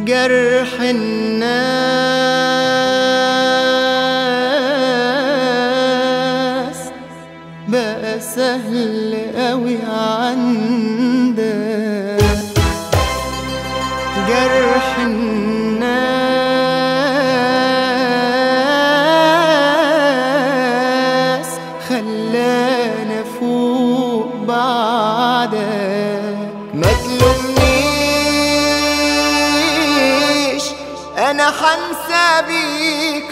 جرح الناس بقى سهل قوي عندك جرح الناس خلانا فوق بعدك ما تلومنيش انا حنسى بيك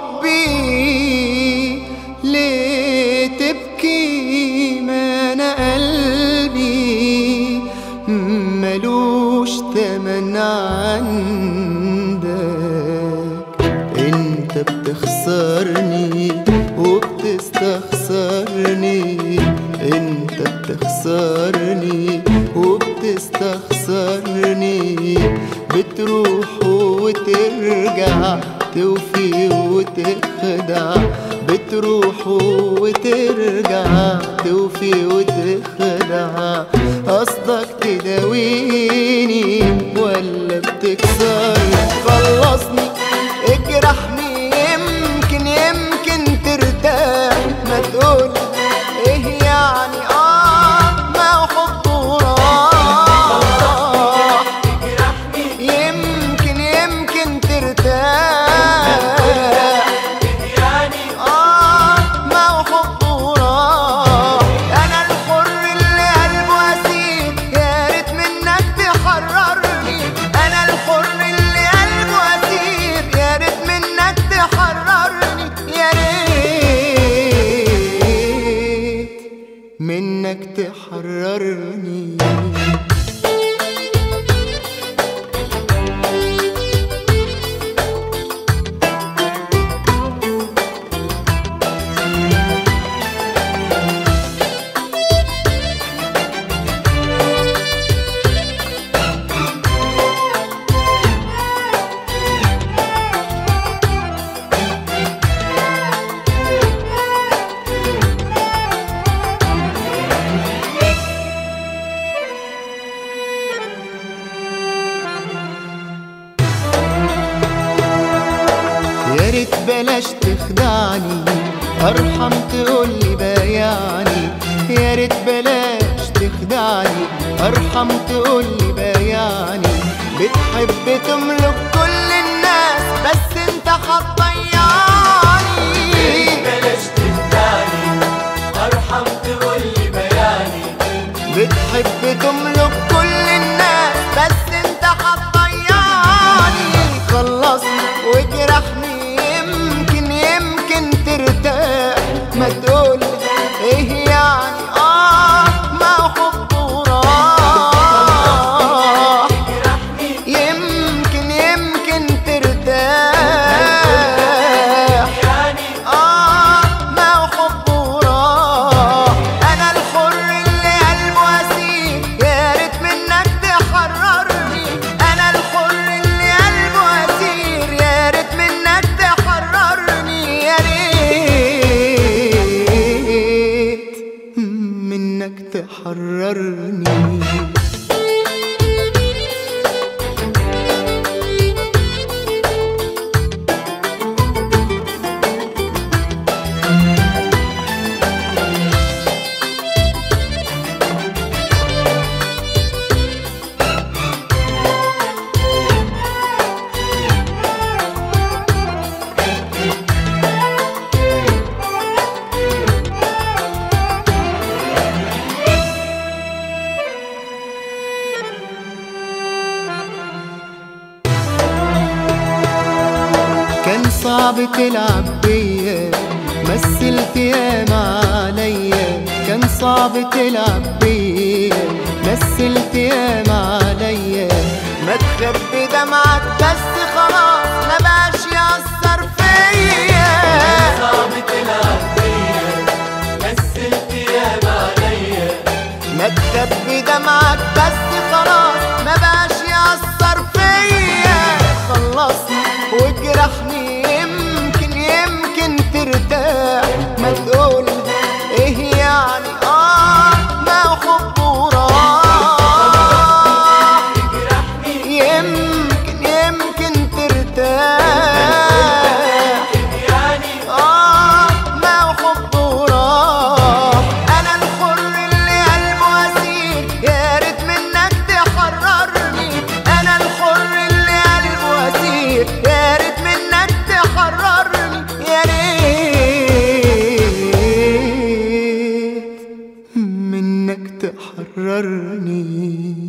حبي ليه تبكي ما انا قلبي ملوش تمن عندك انت بتخسرني وبتستخسرني انت بتخسرني وبتستخسرني بتروح وترجع توفي وتخدع بتروح وترجع توفي وتخدع قصدك تداويني ولا بتكسرني خلصني اجرحني يمكن يمكن ترتاح ما تقول ايه يعني اه ما حب وراح يمكن يمكن ترتاح آه ما حب وراح أنا الحر اللي قلبه أسير يا ريت منك تحررني أنا الحر اللي قلبه أسير يا ريت منك تحررني يا ريت منك تحررني يا ريت بلاش تخدعني ارحم تقولي بايعني يا ريت بلاش تخدعني ارحم تقولي بايعني بتحب تملك كل الناس بس انت هتضيعني بلاش تخدعني ارحم تقولي بياني بتحب تملك كل الناس بس انت هتضيعني خلصني واجرحني يمكن يمكن ترتاح ما تقول ايه يعني اه ما حب وراح يمكن يمكن ترتاح يعني آه ما حب وراح أنا الحر اللي قلبه أسير يا ريت منك تحررني أنا الحر اللي قلبه أسير يا ريت منك تحررني يا ريت منك تحررني كان صعب تلعب بيا مثلت ياما عليا كان صعب تلعب بيا مثلت ياما عليا ما تخبي دمعك بس خلاص ما بقاش يأثر فيا صعب تلعب بيا مثلت ياما عليا ما تخبي دمعك بس خلاص ما بقاش يأثر فيا خلصني واجرحني يمكن يمكن ترتاح ما تقول ايه يعني اه ما حب وراح تجرحني يمكن بيحررني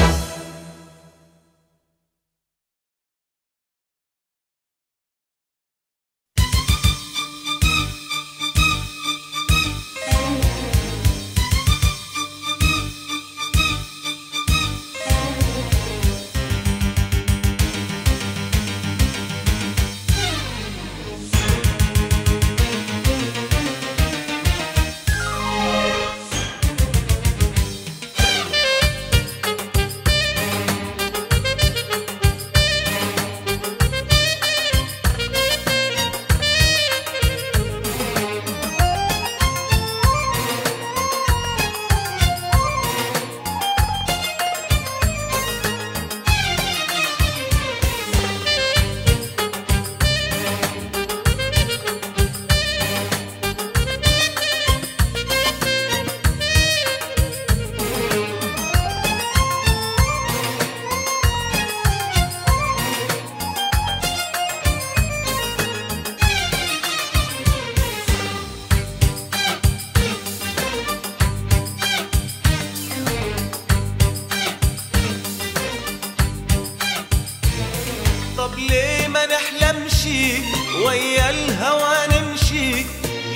طب ليه ما نحلمش ويا الهوى نمشي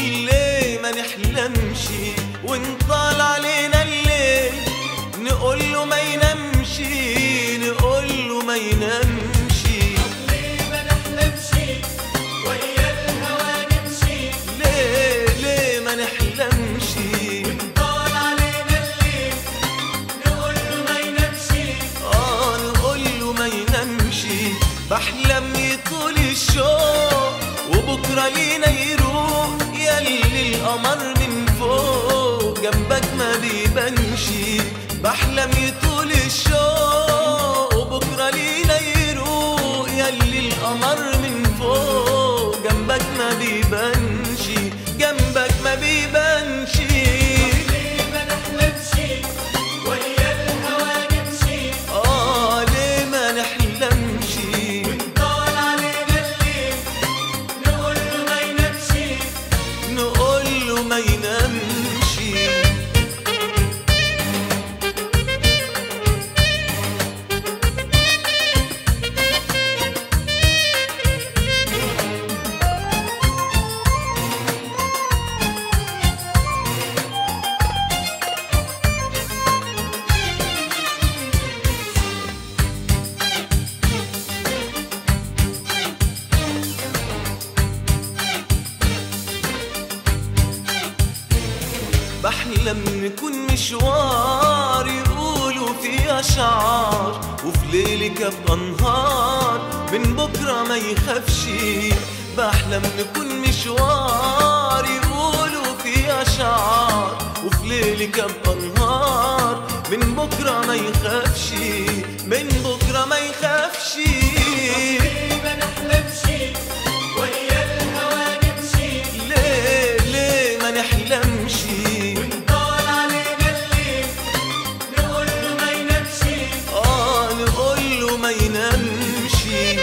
ليه ما نحلمش ونطال علينا الليل نقول له ما ينامش نقول له ما ينامش ليه ما نحلمش ويا الهوى نمشي ليه ليه ما نحلمش طال علينا الليل نقول له ما ينامش اه نقول له ما ينامش بحلم يطول الشوق وبكره لينا يروح يلي القمر من فوق جنبك ما بيبانش بحلم يطول الشوق وبكره لينا يروح يلي القمر من فوق جنبك ما بيبانش جنبك ما بيبانش ليه ما نحلمش ويا الهوى نمشي اه ليه ما نحلمش طال علينا الليل نقول له ما ينامش نقول له ما ينامش بحلم نكون مشوار يقولوا فيه أشعار وفي ليلك أبقى نهار من بكرة ما يخافش بحلم نكون مشوار يقولوا فيه أشعار وفي ليلك أبقى نهار من بكرة ما يخافش من بكرة ما يخافش ليه ما نحلمش ويا الهوى نمشي ليه ليه ما نحلمش طال علينا الليل نقول له ما ينامش اه نقول له ما ينامش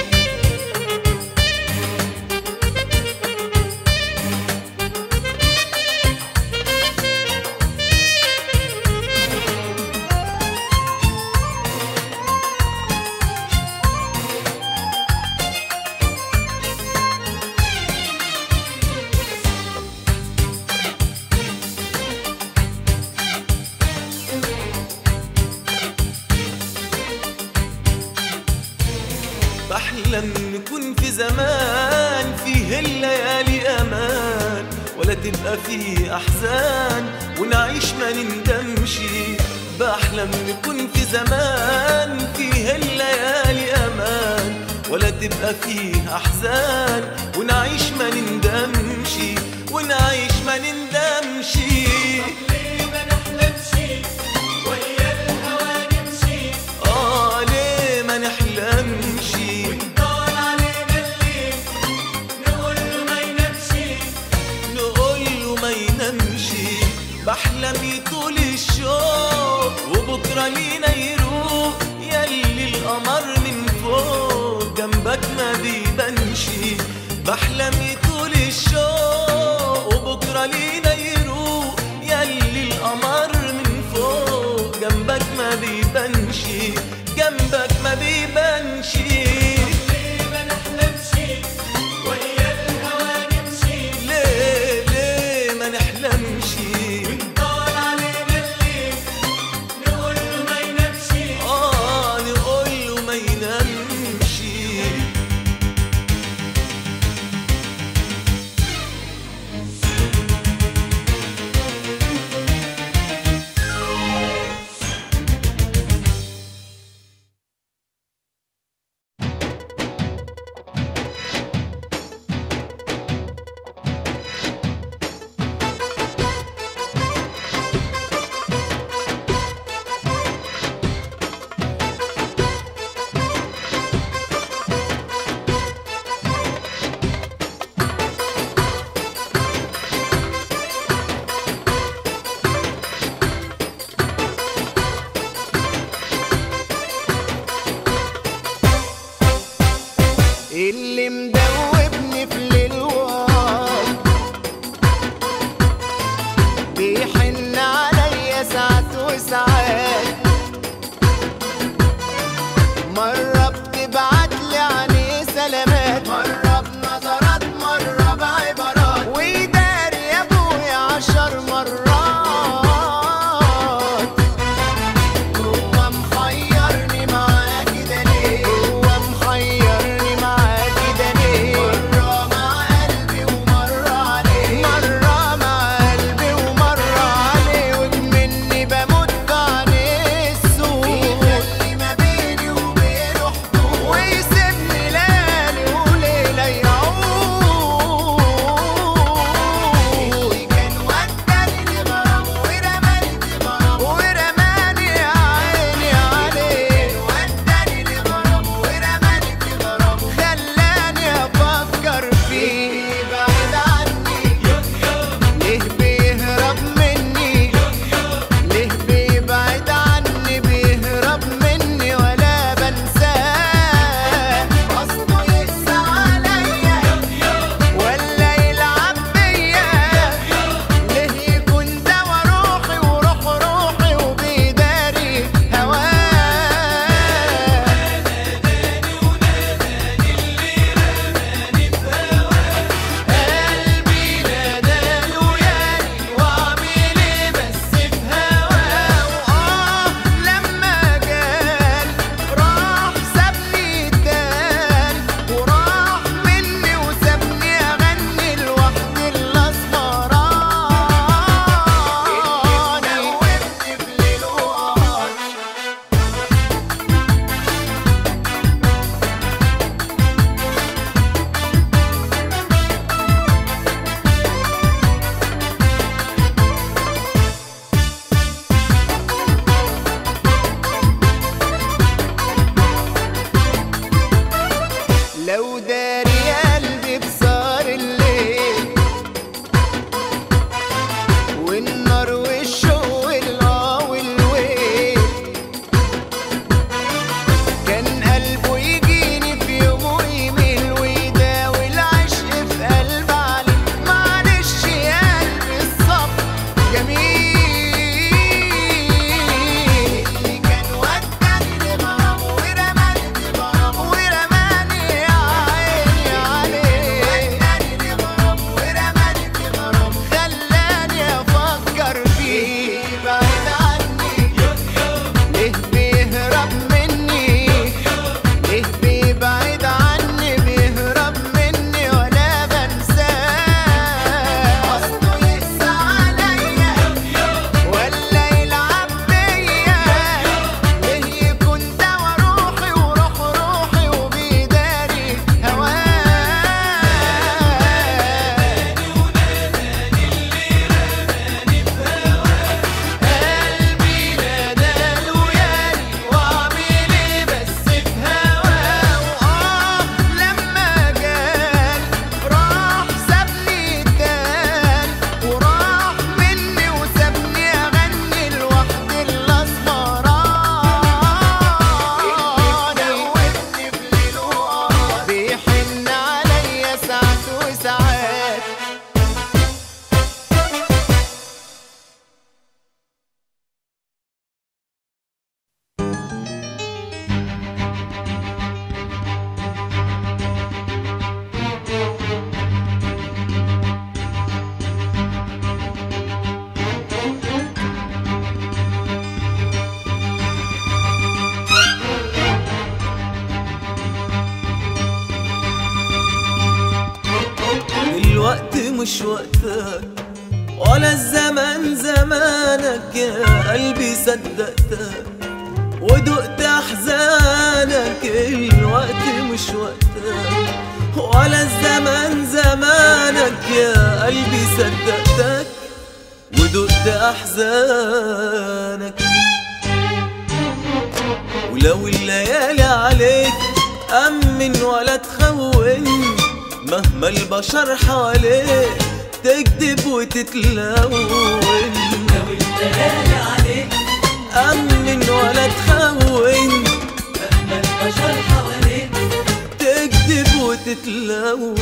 بحلم نكون في زمان فيه الليالي امان ولا تبقى فيه احزان ونعيش ما نندمش بحلم نكون في زمان فيه الليالي امان ولا تبقى فيه احزان ونعيش ما نندمش ونعيش ما نندمش ليه ما نحلمش ويا الهوى نمشي اه ليه ما نحلمش طال علينا الليل نقول له ما ينامش نقول له ما ينامش بحلم يطول الشوق وبكره لينا يروح يلي القمر من فوق جنبك ما بيبانش بحلم يطول الشوق وبكره لينا يروح يلي القمر من فوق جنبك وساعات مرة بتبعت لي عليه سلامات مرة بنظرات مرة بعبارات ويداري يا ابويا عشر مرات هو محيرني معاه كده ليه هو محيرني معاه كده ليه مرة مع قلبي ومرة عليه مرة مع قلبي ومرة عليه ومني بموت في عينيه السوق بيخلي ما بيني وبينه حدود ويسيبني ليالي وليلة يعود اللي كان وداني لغرام ورماني بغرام ورماني يا عيني عليه وداني لغرام ورماني بغرام خلاني افكر فيه بعيد عني ليه بيهرب مني ليه بيبعد عني بيهرب مني ولا بنساه قصده يقسى عليا ولا يلعب بيا ليه يكون دوا روحي وروح روحي وبيداري هواه قلبي نادى وياني واعمل ايه بس في هواه واه لما جال راح سابني تاني وراح مني وسابني اغني لوحدي الاسمراني دوبني في ليل وقمر لو داري قلبي بصار الليل والنار والشوق والاه والويل كان قلبه يجيني في يوم ويميل ويداوي العشق في قلب علي معلش يا قلبي الصبر جميل اللي كان وداني لغرام ورماني بغرام ورماني يا عيني عليه وداني لغرام ورماني بغرام خلاني افكر فيه بعيد عني ليه بيهرب مني ليه بيبعد عني بيهرب مني ولا بنساه قصده يقسى عليا ولا يلعب بيا ليه يكون دوا روحي وروح روحي وبيداري هواه قلبي نادى وياني واعمل ايه بس في هواه واه لما جال راح سابني تاني وراح مني وسابني اغني لوحدي الاسمراني دوبني في ليل وقمر بيحن عليا ساعات وساعات الوقت مش وقتك ولا الزمان زمانك يا قلبي صدقتك ودقت احزانك الوقت مش وقتك ولا الزمان زمانك يا قلبي صدقتك ودقت احزانك ولو الليالي عليك أمن ولا تخون مهما البشر حواليك تكذب وتتلون لو الليالي عليك أمن ولا تخون مهما البشر حواليك تكذب وتتلون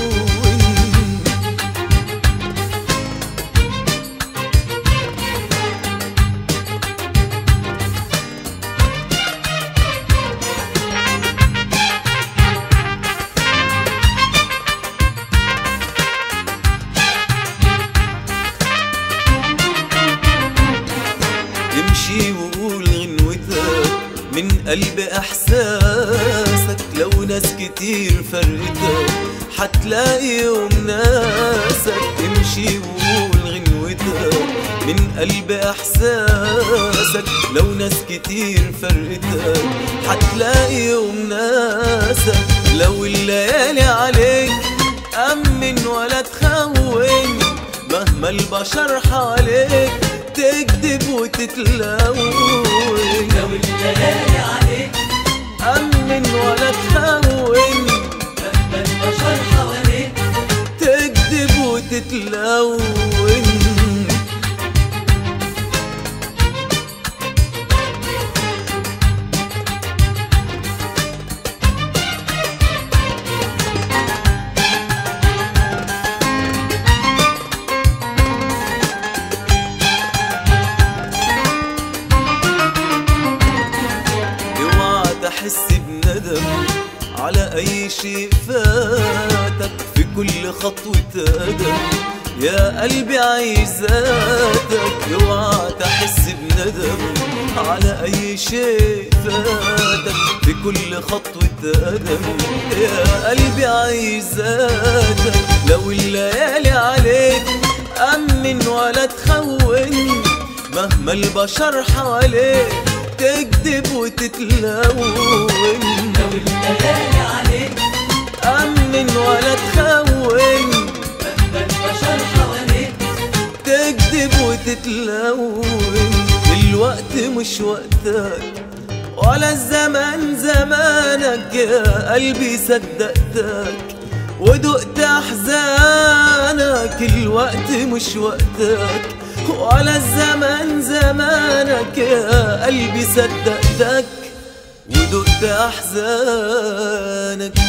امشي وقول غنوتك من قلب احساسك لو ناس كتير فرقتك حتلاقي يوم ناسك امشي وقول غنوتك من قلب احساسك لو ناس كتير فرقتك حتلاقي يوم ناسك لو الليالي عليك أمن ولا تخون مهما البشر حواليك تكذب وتتلون لو الليالي عليك أمن ولا تخون مهما البشر حواليك تكذب وتتلون اوعى تحس بندم على اي شيء فاتك في كل خطوة قدم يا قلبي عايزاتك اوعى تحس بندم على اي شيء فاتك في كل خطوة قدم يا قلبي عايزاتك لو الليالي عليك أمن ولا تخون مهما البشر حواليك تكذب وتتلون لو الليالي عليك أمن ولا تخون مهما البشر حواليك تكذب وتتلون الوقت مش وقتك ولا الزمان زمانك يا قلبي صدقتك ودقت احزانك الوقت مش وقتك ولا الزمان زمانك يا قلبي صدقتك ودقت احزانك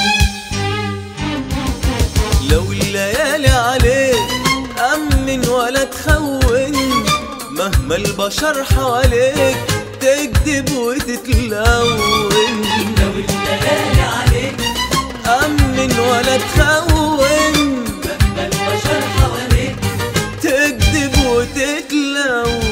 لو الليالي عليك أمن ولا تخون مهما البشر حواليك تكذب وتتلون لو الليالي عليك أمن ولا تخون مهما البشر حواليك تكذب وتتلون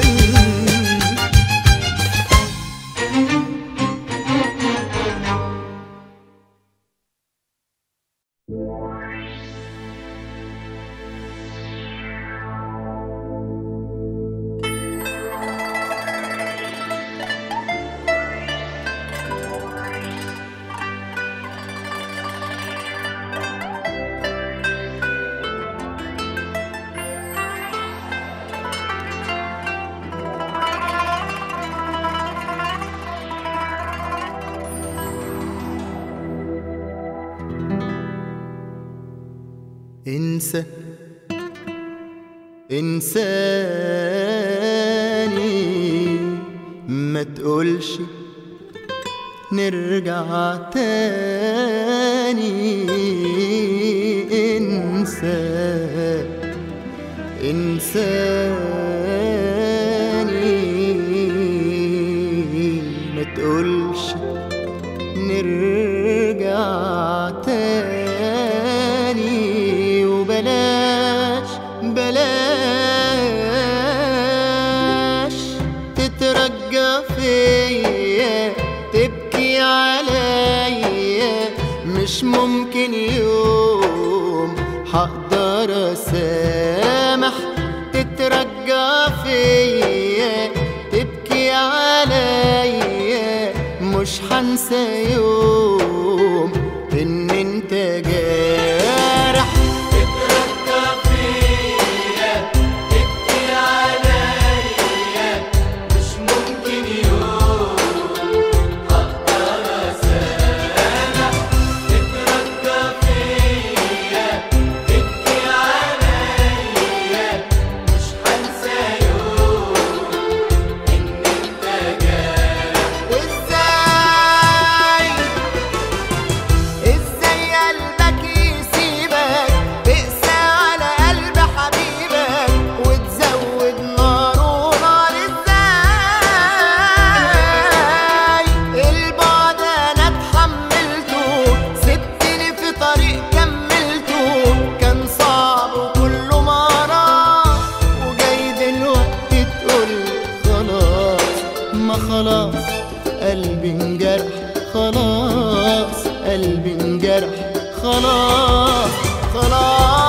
انسى انساني ما تقولش نرجع تاني انسى انساني ما تقولش نرجع تاني وبلاش بلاش تترجى فيا تبكي عليا مش ممكن يوم هقدر اسامح تترجى فيا تبكي عليا مش هنسى يوم ان انت جارح تتركى فيا تبكي عليا مش ممكن يوم هقدر اسامح تتركى فيا تبكي عليا مش هنسى يوم ان انت جارح وازاي انجرح خلاص خلاص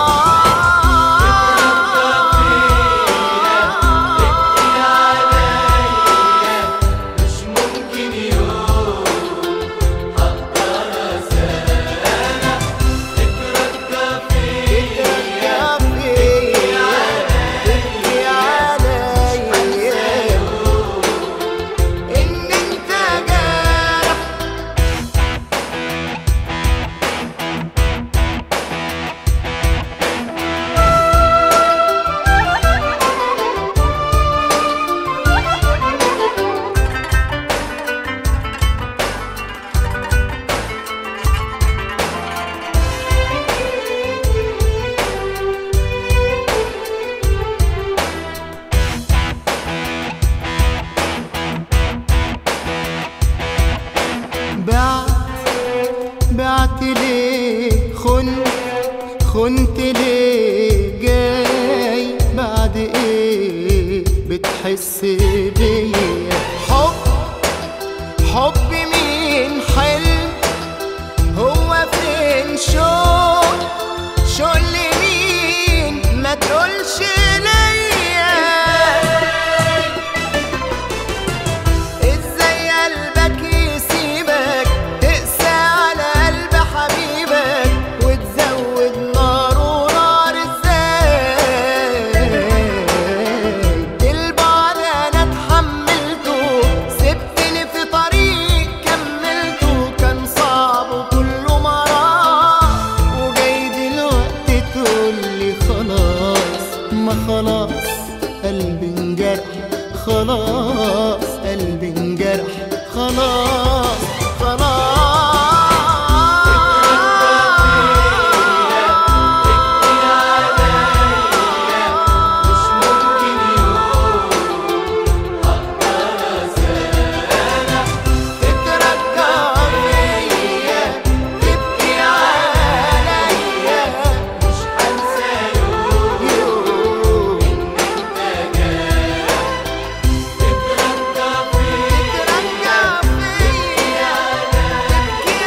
مش ممكن يوم هقدر اسامح اترجى فيا يا فيا تبكي عليا ان انت جارح بعت بعت ليه خنت خنت ليه جاي بعد ايه بتحس بيا حب حب مين حلم هو فين شوق شوق لمين ما تقولش ليا ازاي قلبك يسيبك تقسى على قلب حبيبك وتزود نار ونار ازاي البعد انا اتحملته سبتني في طريق كملته كان صعب وكله مرار وجاي دلوقتي تقولي خلاص ما خلاص قلبي انجرح خلاص قلبي انجرح خلاص خلاص مش ممكن يوم هقدر اسامح تترجى فيا تبكي عليا مش هنسى يوم يوم اترجى فيا تترجى فيا تبكي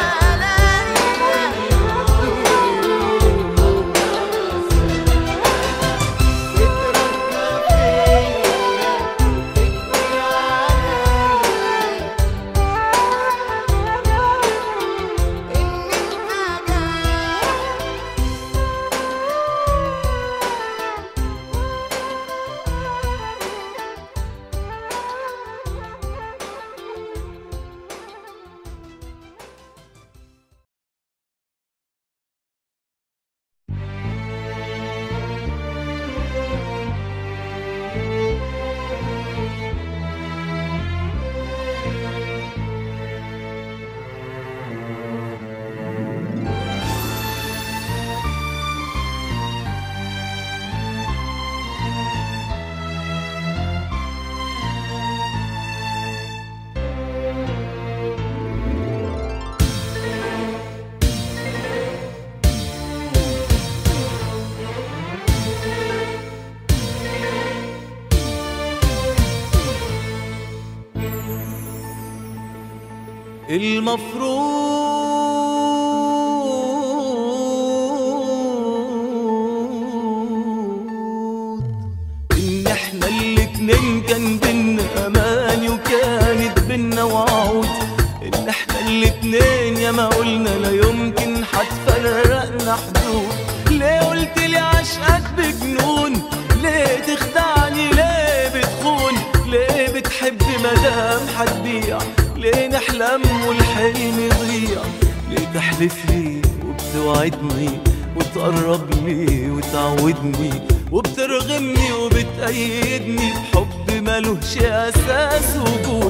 المفروض ان احنا الاتنين كان بينا اماني وكانت بينا وعود ان احنا الاتنين يا ما قلنا لا يمكن هتفرقنا حدود ليه قلت لي عشقك بجنون ليه تخدعني ليه بتخون ليه بتحب مدام هتبيع ليه نحلم والحلم يضيع ليه تحلف لي وبتوعدني وتقرب لي وتعودني وبترغمني وبتأيدني بحب ملوش أساس وجود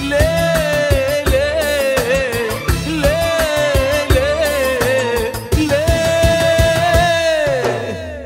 ليه ليه ليه ليه ليه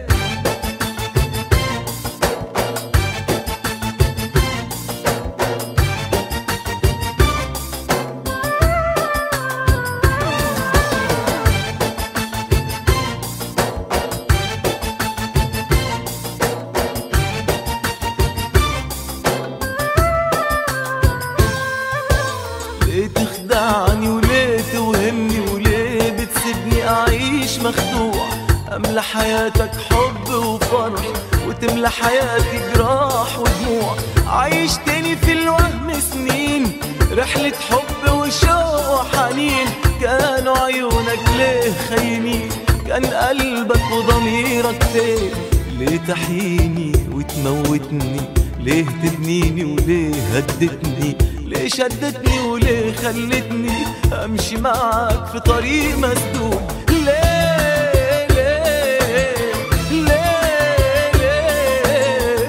تملى حياتك حب وفرح وتملى حياتي جراح ودموع عايشتني في الوهم سنين رحلة حب وشوق وحنين كانوا عيونك ليه خاينين كان قلبك وضميرك فين ليه تحييني وتموتني ليه تبنيني وليه هدتني ليه شدتني وليه خلتني امشي معاك في طريق مسدود ليه ليه ليه ليه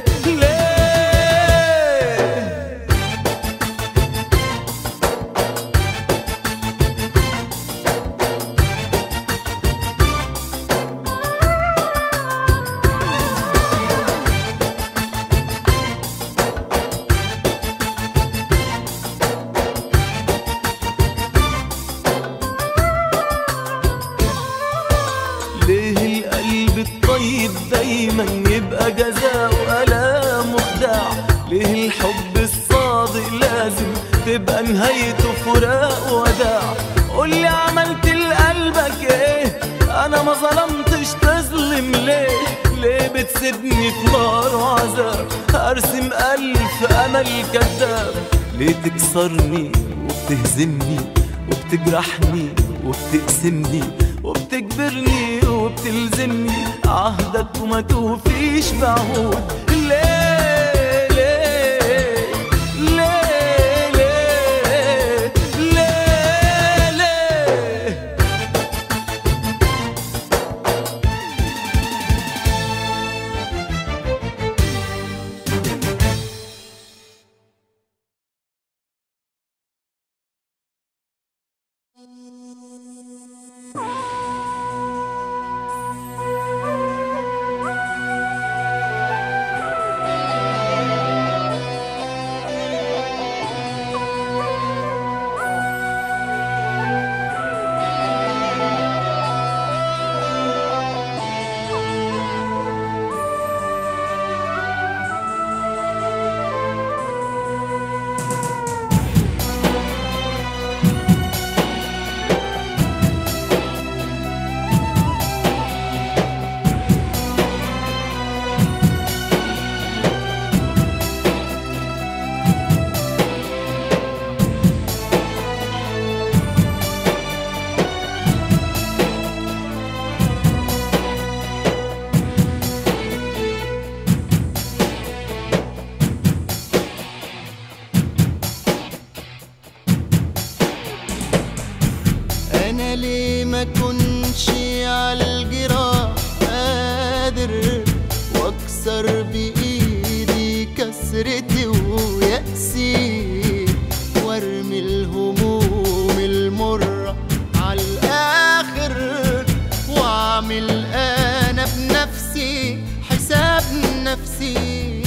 ليه ليه القلب الطيب دايما يبقى جزاء وألام وخداع ليه الحب الصادق لازم تبقى نهايته فراق وداع قولي عملت لقلبك ايه انا ما ظلمتش تظلم ليه ليه بتسيبني في نار وعذاب ارسم الف امل كذاب ليه تكسرني وبتهزمني وبتجرحني وبتقسمني وبتجبرني وبتلزمني عهدك وما توفيش بعهود ليه ليه ليه ليه ليه ليه انا ليه ما كنش عالجراح قادر واكسر بايدي كسرتي ويأسي وارمي الهموم المرة عالاخر واعمل انا بنفسي حساب نفسي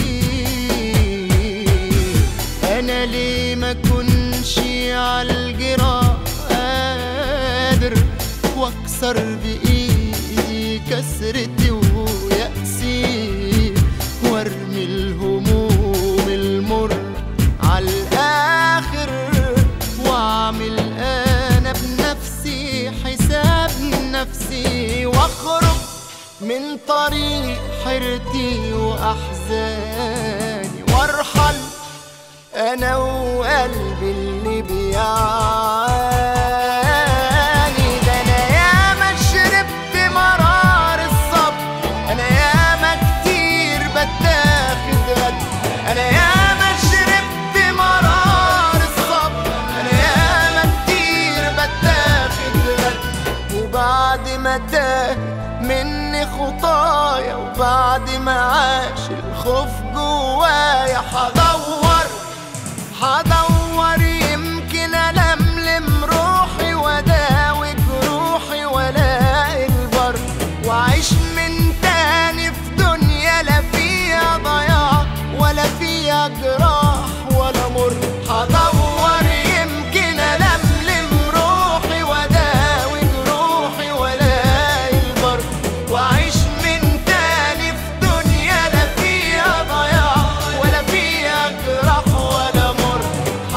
انا ليه ما كنش عالجراح قادر واكسر بايدي كسرتي ويأسي وارمي الهموم المر عالاخر واعمل انا بنفسي حساب نفسي واخرج من طريق حيرتي واحزاني وارحل انا وقلبي اللي بيعاني ده انا ياما شربت مرار الصبر انا ياما كتير بتاخد غد انا ياما شربت مرار الصبر انا ياما كتير بتاخد غد وبعد ما تاه مني خطايا وبعد ما عاش الخوف جوايا حدور حدور يمكن ألملم روحي وأداوي جروحي وألاقي البر وأعيش من تاني في دنيا لا فيها ضياع ولا فيها جراح ولا مر هدور يمكن ألملم روحي وأداوي جروحي وألاقي البر وأعيش من تاني في دنيا لا فيها ضياع ولا فيها جراح ولا مر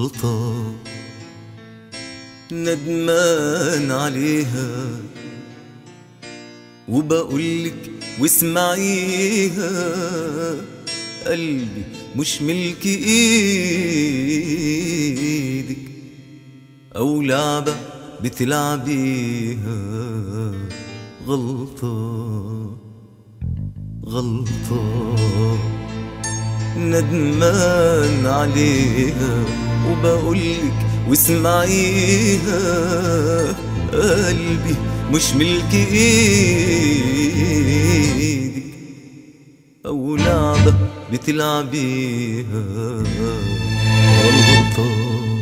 غلطة ندمان عليها وبقولك واسمعيها قلبي مش ملك ايدك او لعبة بتلعبيها غلطة غلطة ندمان عليها وبقولك واسمعيها قلبي مش ملك ايدك او لعبة بتلعبيها غلطة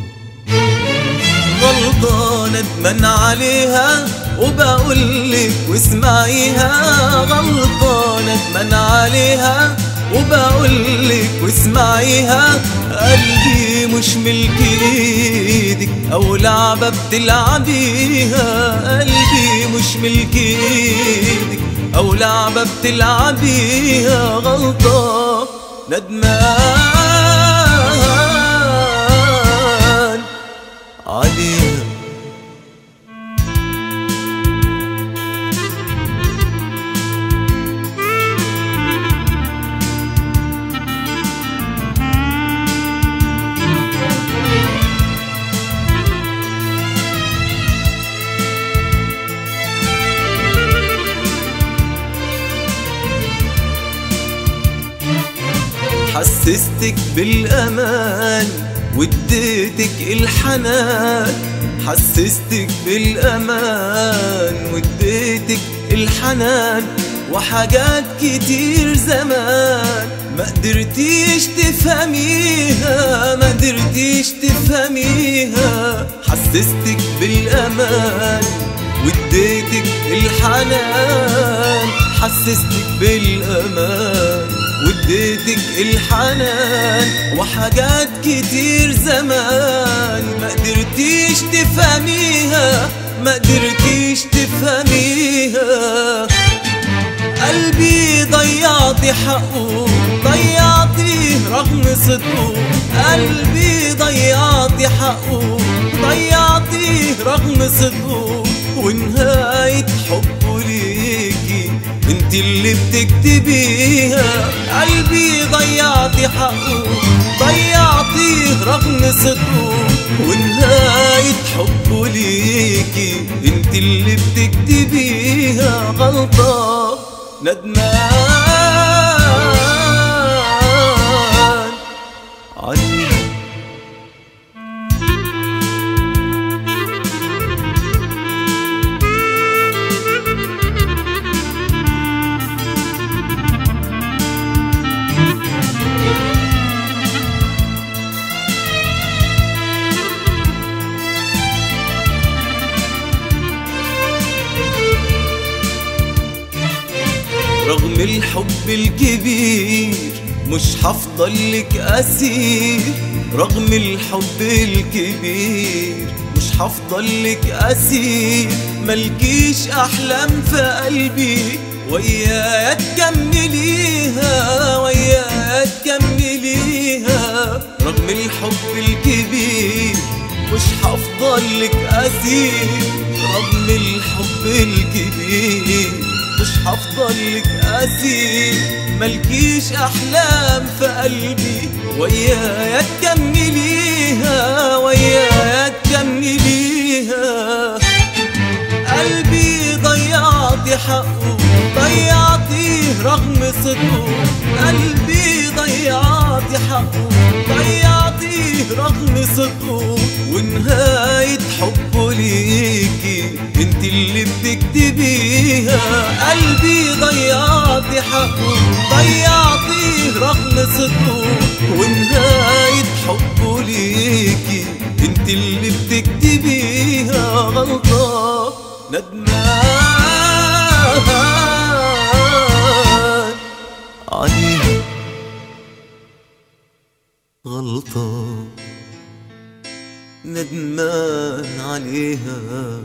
غلطة ندمان عليها وبقولك واسمعيها غلطة ندمان عليها وبقولك واسمعيها قلبي مش ملك ايدك او لعبة بتلعبيها قلبي مش ملك ايدك او لعبة بتلعبيها غلطة ندمان عليها حسستك بالأمان واديتك الحنان حسستك بالأمان واديتك الحنان وحاجات كتير زمان ما قدرتيش تفهميها ما قدرتيش تفهميها حسستك بالأمان واديتك الحنان حسستك بالأمان واديتك الحنان وحاجات كتير زمان ما قدرتيش تفهميها ما قدرتيش تفهميها قلبي ضيعتي حقه ضيعتيه رغم صدقه قلبي ضيعتي حقه ضيعتيه رغم صدقه ونهاية حبه ليكي انت اللي بتكتبيها قلبي ضيعتي حقه ضيعتيه رغم صدقه ونهاية حبه ليكي انت اللي بتكتبيها غلطة ندمان عليها رغم الحب الكبير مش هفضل لك اسير رغم الحب الكبير مش هفضل لك اسير ملكيش احلام في قلبي ويايا تكمليها ويايا تكمليها رغم الحب الكبير مش هفضل لك اسير رغم الحب الكبير مش هفضل لك اسير ملكيش احلام في قلبي ويايا تكمليها ويايا تكمليها قلبي ضيعتي حقه ضيعتيه رغم صدقه قلبي ضيعتي حقه ضيعتيه رغم صدقه ونهاية حبه ليكي انت اللي بتكتبيها قلبي ضيعتي حقه ضيعتيه رغم صدقه ونهاية حبه ليكي انت اللي بتكتبيها غلطة ندمان عليها غلطة ندمان عليها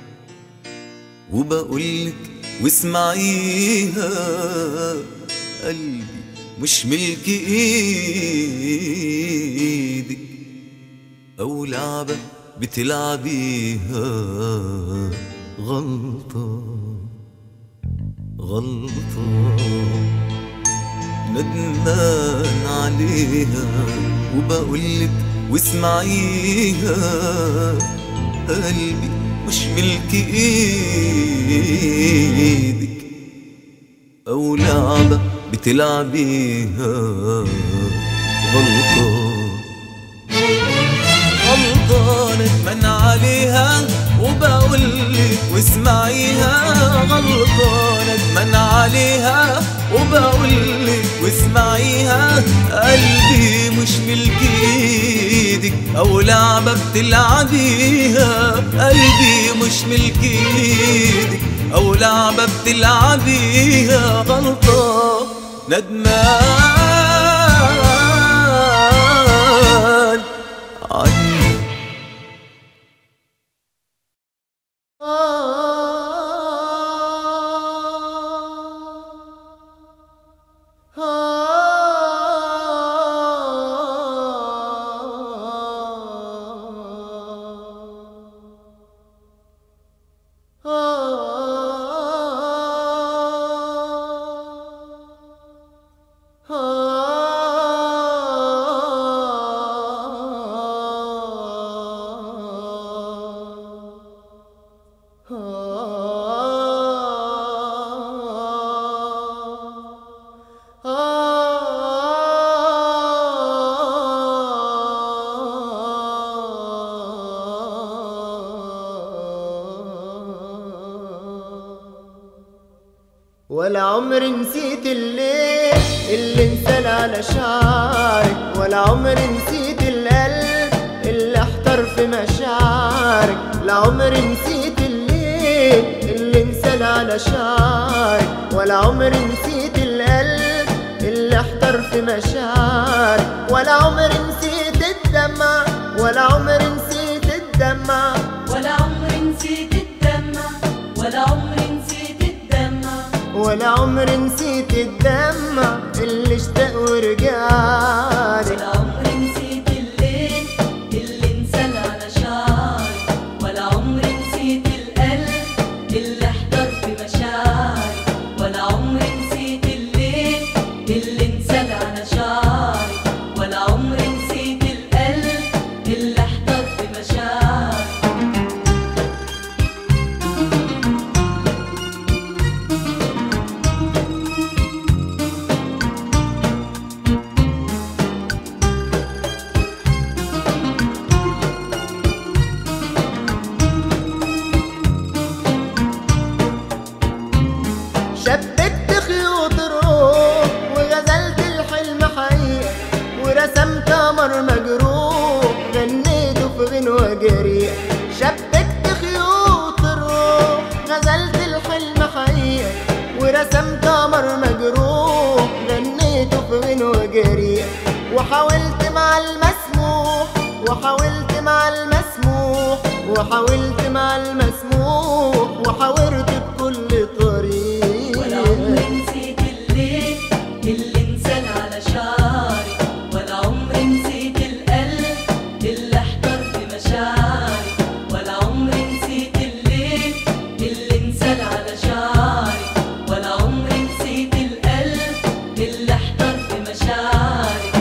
وبقولك واسمعيها قلبي مش ملك ايدك أو لعبة بتلعبيها غلطة غلطة ندمان عليها وبقولك واسمعيها قلبي مش ملك ايدك او لعبة بتلعبيها غلطة غلطة ندمان عليها وبقولك واسمعيها غلطة ندمان عليها وبقولك واسمعيها قلبي مش ملك ايدك او لعبة بتلعبيها قلبي مش ملك ايدك او لعبة بتلعبيها غلطة ندمان عني ولا عمري نسيت الليل اللي انسال على شعرك ولا عمري نسيت القلب اللي احتر في مشاعرك لا عمري نسيت الليل اللي انسال على شعرك ولا عمري نسيت القلب اللي احتر في مشاعرك ولا عمري نسيت الدمع ولا عمري نسيت الدمع ولا عمري نسيت الدمع ولا عمري نسيت الدمع ولا عمري نسيت الدمع اللي اشتاق ورجعلي ولا عمري نسيت الليل اللي انسال على شعري ولا عمري نسيت القلب اللي احتر في مشاعري ولا عمري نسيت الليل اللي انسال على شعري ولا عمري نسيت القلب اللي احتر في مشاعري شبكت خيوط الروح وغزلت الحلم حقيقة ورسمت قمر مجروح غنيته في غنوة جريئة شبكت خيوط الروح غزلت الحلم حقيقة ورسمت قمر مجروح غنيته في غنوة جريئة وحاولت مع المسموح وحاولت مع المسموح وحاولت مع المسموح وحاولت بكل طريق ولا عمري نسيت الليل اللي انسال على شعري ولا عمري نسيت القلب اللي احتر في مشاعري ولا عمري نسيت الليل اللي انسال على شعري ولا عمري نسيت القلب اللي احتر في مشاعري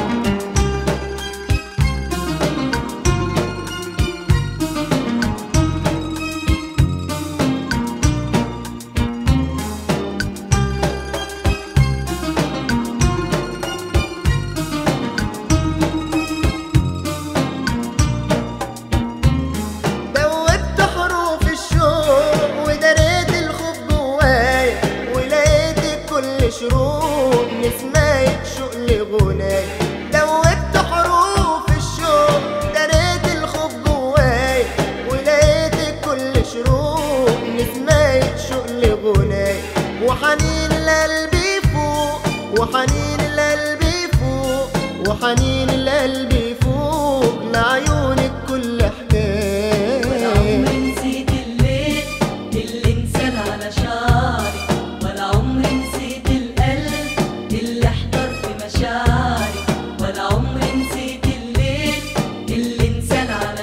دوبت حروف الشوق ودريت الخوف جوايا ولقيت كل شروق نسماية شوق لغنايا دوبت حروف الشوق دريت الخوف جوايا ولقيت كل شروق نسماية شوق لغنايا وحنين القلب فوق وحنين القلب فوق وحنين القلب فوق لعيونك كل حكاية ولا عمري نسيت الليل اللي انسال على شعري ولا عمري نسيت القلب اللي احتر في مشاعري ولا عمري نسيت الليل اللي انسال على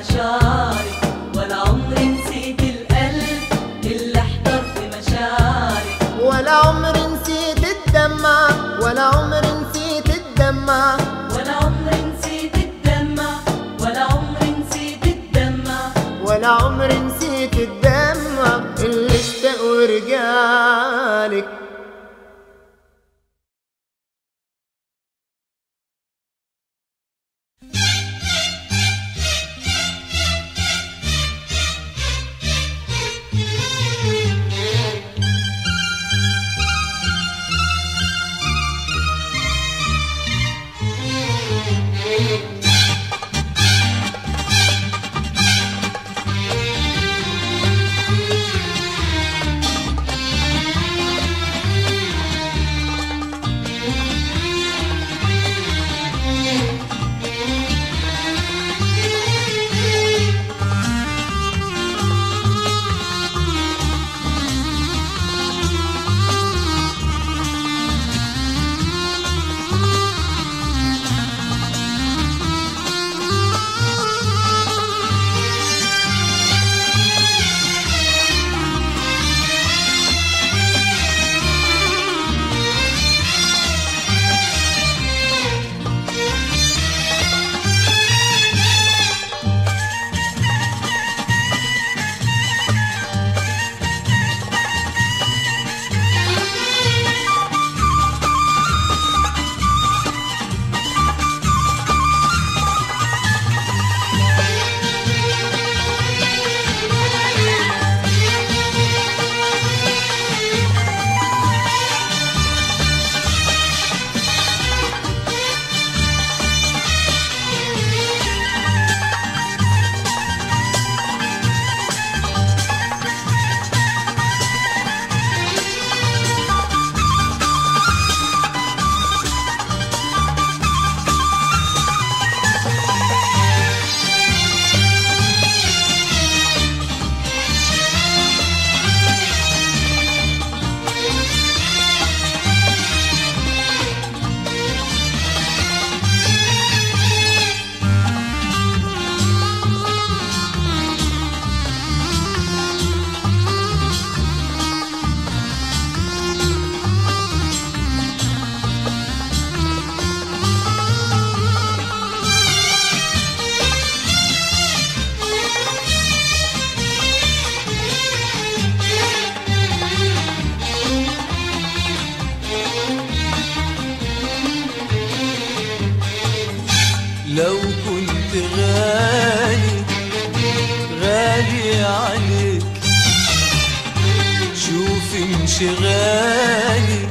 انشغالي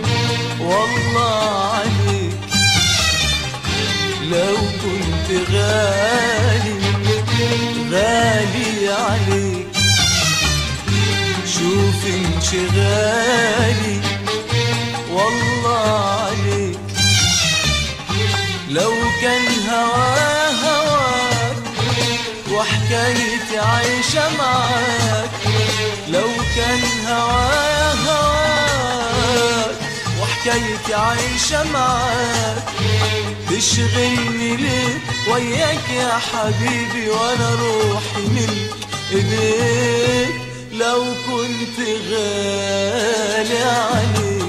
والله عليك لو كنت غالي غالي عليك شوف انشغالي والله عليك لو كان هوا هواك وحكايتي عايشة معاك لو كان هوا هواك وحكايتي عايشة معاك تشغلني ليه وياك يا حبيبي وانا روحي ملك ايديك لو كنت غالي عليك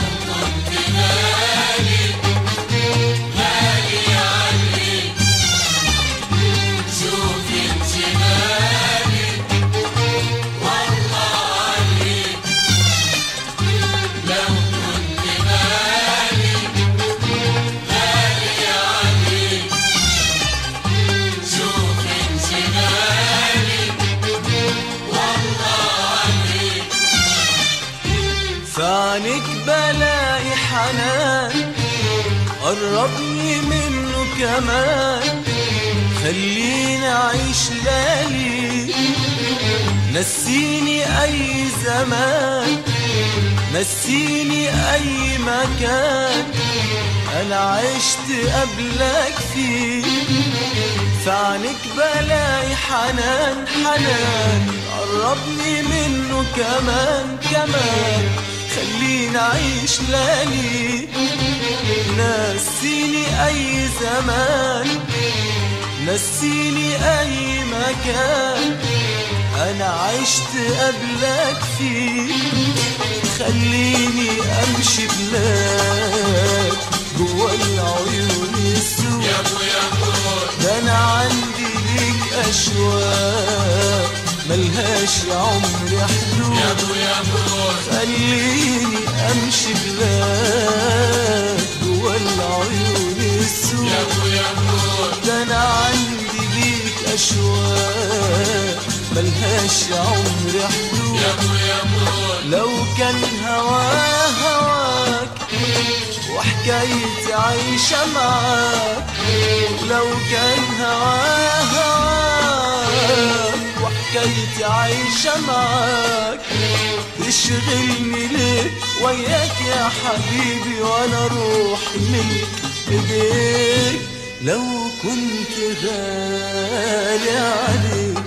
فعنك بلاقي حنان قربني منه كمان خليني اعيش ليالي نسيني اي زمان نسيني اي مكان انا عشت قبلك فيه فعنك بلاقي حنان حنان قربني منه كمان كمان خليني اعيش ليالي نسيني اي زمان نسيني اي مكان انا عشت قبلك فيه خليني امشي بلاك جوا العيون السود ده انا عندي ليك اشواق ملهاش يا عمري حدود خليني امشي بلاك جوا العيون السود ده انا عندي ليك اشواق ملهاش يا عمري حدود لو كان هوا هواك وحكايتي عايشة معاك لو كان هوا هواك وحكايتي عايشة معاك تشغلني ليه وياك يا حبيبي وانا روحي ملك ايديك لو كنت غالي عليك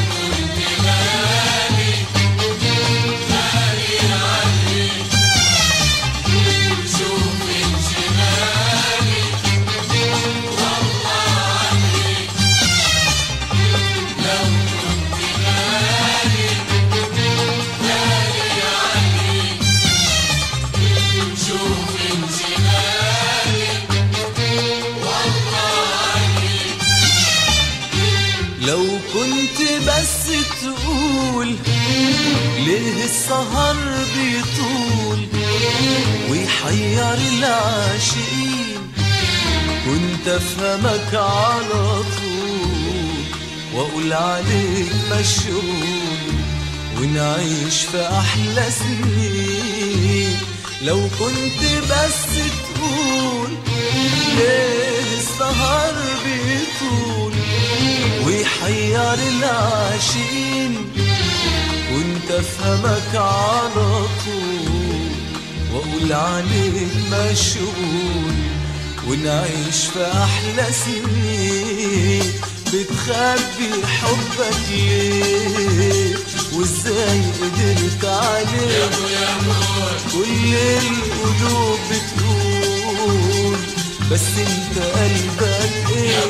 لو كنت بس تقول ليه السهر بيطول ويحير العاشقين كنت افهمك على طول واقول عليك مشغول ونعيش في احلى سنين لو كنت بس تقول ليه السهر بيطول ويحير العاشقين كنت افهمك على طول واقول عليك مشغول ونعيش في احلى سنين بتخبي حبك ليه وازاي قدرت عليه كل القلوب بتقول بس انت قلبك ايه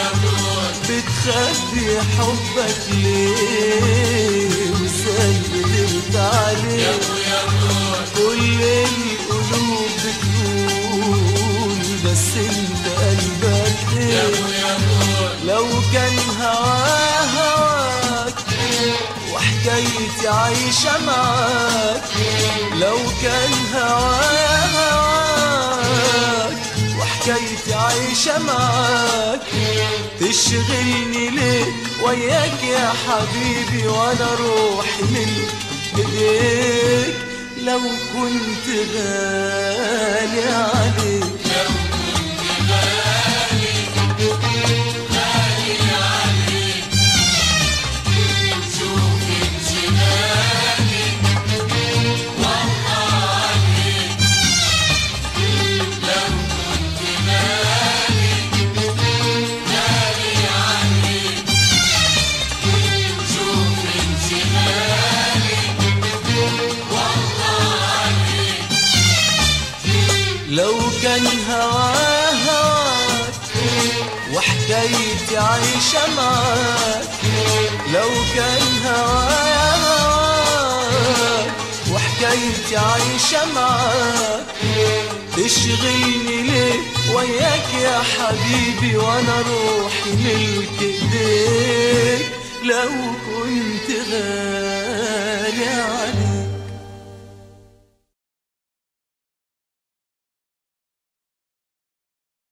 بتخبي حبك ليه وازاي قدرت عليه كل القلوب بتقول بس انت قلبك ايه لو كان هوا هواك وحكايتي عايشة معاك لو كان هوا هواك وحكايتي عايشة معاك تشغلني ليه وياك يا حبيبي وانا روحي من ايديك لو كنت غالي عليك لو كان هوا هواك وحكايتي عايشة معاك لو كان هوا هواك وحكايتي عايشة معاك تشغلني ليه وياك يا حبيبي وانا روحي ملك ايديك لو كنت غالي